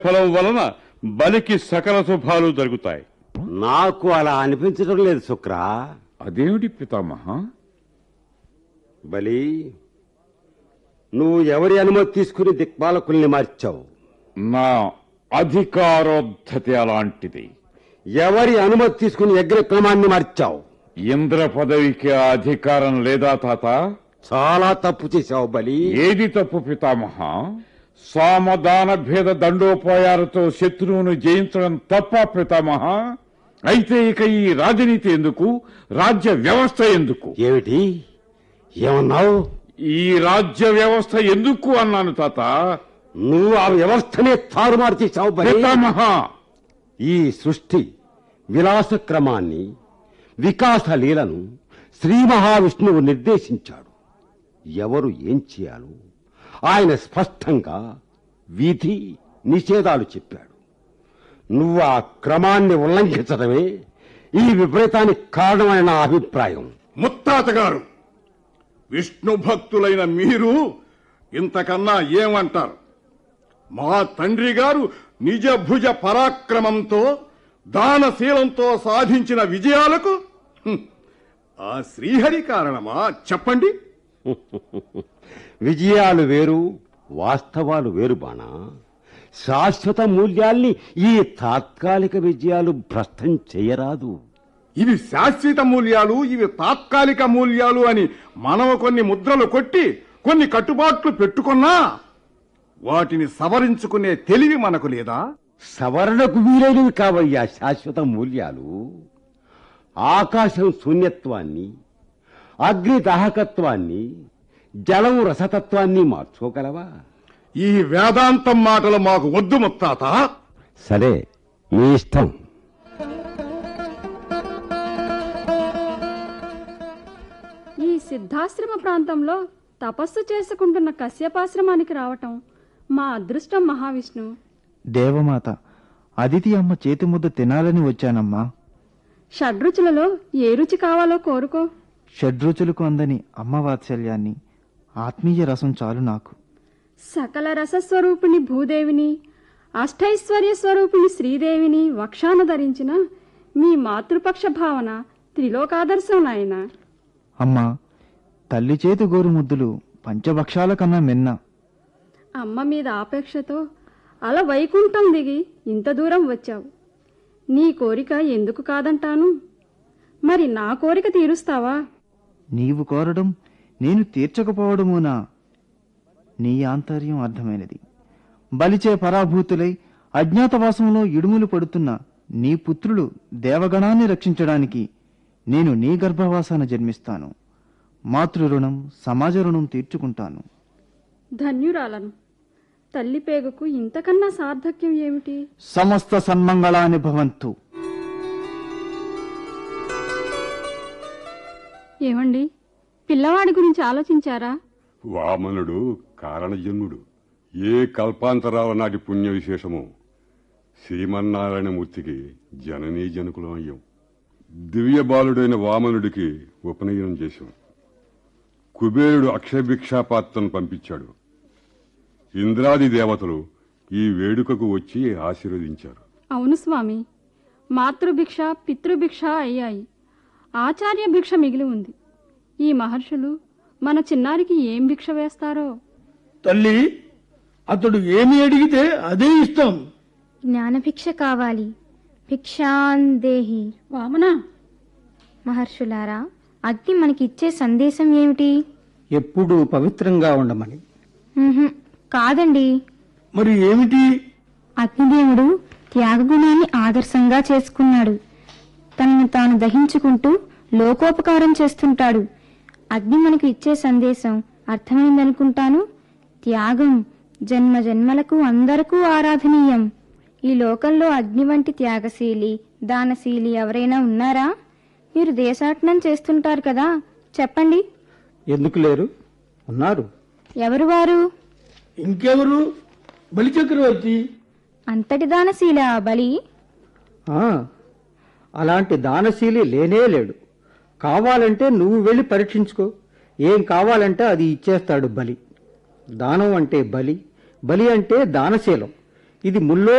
ఫలం వలన బలికి సకల శుభాలు జరుగుతాయి నాకు అలా అనిపించడం లేదు శుక్ర అదేమిటి పితామహ బలి నువ్వు ఎవరి అనుమతి తీసుకుని దిక్పాలకుల్ని మార్చావు నా అధికారోద్ధతి అలాంటిది ఎవరి అనుమతి తీసుకుని యజ్ఞక్రమాన్ని మార్చావు ఇంద్ర పదవికి ఆ అధికారం లేదా తాత చాలా తప్పు చేశావు బలి ఏది తప్పు పితామహ సామదాన భేద దండోపాయాలతో శత్రువును జయించడం తప్ప పితామహ అయితే ఇక ఈ రాజనీతి ఎందుకు రాజ్య వ్యవస్థ ఎందుకు ఏమిటి ఏమన్నావు ఈ రాజ్య వ్యవస్థ ఎందుకు అన్నాను తాత నువ్వు ఆ వ్యవస్థనే తారుమారు చేశావు బలి పితామహ ఈ సృష్టి విలాస క్రమాన్ని వికాస లీలను శ్రీ మహావిష్ణువు నిర్దేశించాడు ఎవరు ఏం చేయాలో ఆయన స్పష్టంగా విధి నిషేధాలు చెప్పాడు నువ్వు ఆ క్రమాన్ని ఉల్లంఘించడమే ఈ విపరీతానికి కారణమైన నా అభిప్రాయం ముత్తాత గారు విష్ణు భక్తులైన మీరు ఇంతకన్నా ఏమంటారు మా తండ్రి గారు నిజ భుజ పరాక్రమంతో దానశీలంతో సాధించిన విజయాలకు హ్మ్, ఆ శ్రీహరి కారణమా చెప్పండి విజయాలు వేరు వాస్తవాలు వేరు బాణా శాశ్వత మూల్యాల్ని ఈ తాత్కాలిక విజయాలు భ్రష్టం చేయరాదు ఇవి శాశ్వత మూల్యాలు ఇవి తాత్కాలిక మూల్యాలు అని మనం కొన్ని ముద్రలు కొట్టి కొన్ని కట్టుబాట్లు పెట్టుకున్నా వాటిని సవరించుకునే తెలివి మనకు లేదా సవరణకు వీలైనవి కావయ్యా శాశ్వత మూల్యాలు ఆకాశం శూన్యత్వాన్ని అగ్ని దాహకత్వాన్ని జలం రసతత్వాన్ని మార్చుకోగలవా ఈ వేదాంతం మాటలు మాకు వద్దు ముత్తాత సరే మీ ఇష్టం ఈ సిద్ధాశ్రమ ప్రాంతంలో తపస్సు చేసుకుంటున్న కశ్యపాశ్రమానికి రావటం మా అదృష్టం మహావిష్ణు దేవమాత అదితి అమ్మ చేతి ముద్ద తినాలని వచ్చానమ్మా షడ్రుచులలో ఏ రుచి కావాలో కోరుకో షడ్రుచులకు అందని అమ్మ వాత్సల్యాన్ని ఆత్మీయ రసం చాలు నాకు సకల రసస్వరూపిణి భూదేవిని అష్టైశ్వర్య స్వరూపిణి శ్రీదేవిని వక్షాన ధరించిన మీ మాతృపక్ష భావన త్రిలోకాదర్శం నాయన అమ్మా తల్లి చేతి గోరు ముద్దులు పంచభక్షాల కన్నా మిన్న అమ్మ మీద ఆపేక్షతో అలా వైకుంఠం దిగి ఇంత దూరం వచ్చావు నీ కోరిక ఎందుకు కాదంటాను మరి నా కోరిక తీరుస్తావా నీవు కోరడం నేను తీర్చకపోవడమునా నీ ఆంతర్యం అర్థమైనది బలిచే పరాభూతులై అజ్ఞాతవాసంలో ఇడుములు పడుతున్న నీ పుత్రులు దేవగణాన్ని రక్షించడానికి నేను నీ గర్భవాసాన జన్మిస్తాను మాతృ రుణం సమాజ రుణం తీర్చుకుంటాను ధన్యురాలను తల్లి పేగుకు ఇంతకన్నా సార్థక్యం ఏమిటి సమస్త సన్మంగళాని భవంతు ఏమండి పిల్లవాడి గురించి ఆలోచించారా వామనుడు కారణజన్ముడు ఏ కల్పాంతరాల నాటి పుణ్య విశేషమో శ్రీమన్నారాయణమూర్తికి జననీ జనకులం అయ్యాం దివ్య బాలుడైన వామనుడికి ఉపనయనం చేశాం కుబేరుడు అక్షయభిక్షాపాత్రను పంపించాడు ఇంద్రాది దేవతలు ఈ వేడుకకు వచ్చి ఆశీర్వదించారు అవును స్వామి మాతృభిక్ష పితృభిక్ష అయ్యాయి ఆచార్య భిక్ష మిగిలి ఉంది ఈ మహర్షులు మన చిన్నారికి ఏం భిక్ష వేస్తారో తల్లి అతడు ఏమి అడిగితే అదే ఇస్తాం జ్ఞానభిక్ష కావాలి భిక్షాన్ దేహి వామనా మహర్షులారా అగ్ని మనకిచ్చే సందేశం ఏమిటి ఎప్పుడు పవిత్రంగా ఉండమని ఉహుం, కాదండి మరి ఏమిటి అగ్నిదేవుడు త్యాగగుణాన్ని ఆదర్శంగా చేసుకున్నాడు తనను తాను దహించుకుంటూ లోకోపకారం చేస్తుంటాడు అగ్ని మనకు ఇచ్చే సందేశం అర్థమైందనుకుంటాను త్యాగం జన్మ జన్మలకు అందరకు ఆరాధనీయం ఈ లోకంలో అగ్ని వంటి త్యాగశీలి దానశీలి ఎవరైనా ఉన్నారా మీరు దేశాటనం చేస్తుంటారు కదా చెప్పండి ఎందుకు లేరు ఉన్నారు ఎవరు వారు ఇంకెవరు బలిచక్రవర్తి అంతటి దానశీల బలి ఆ, అలాంటి దానశీలి లేనే లేడు కావాలంటే నువ్వు వెళ్ళి పరీక్షించుకో ఏం కావాలంటే అది ఇచ్చేస్తాడు బలి దానం అంటే బలి బలి అంటే దానశీలం ఇది ముల్లో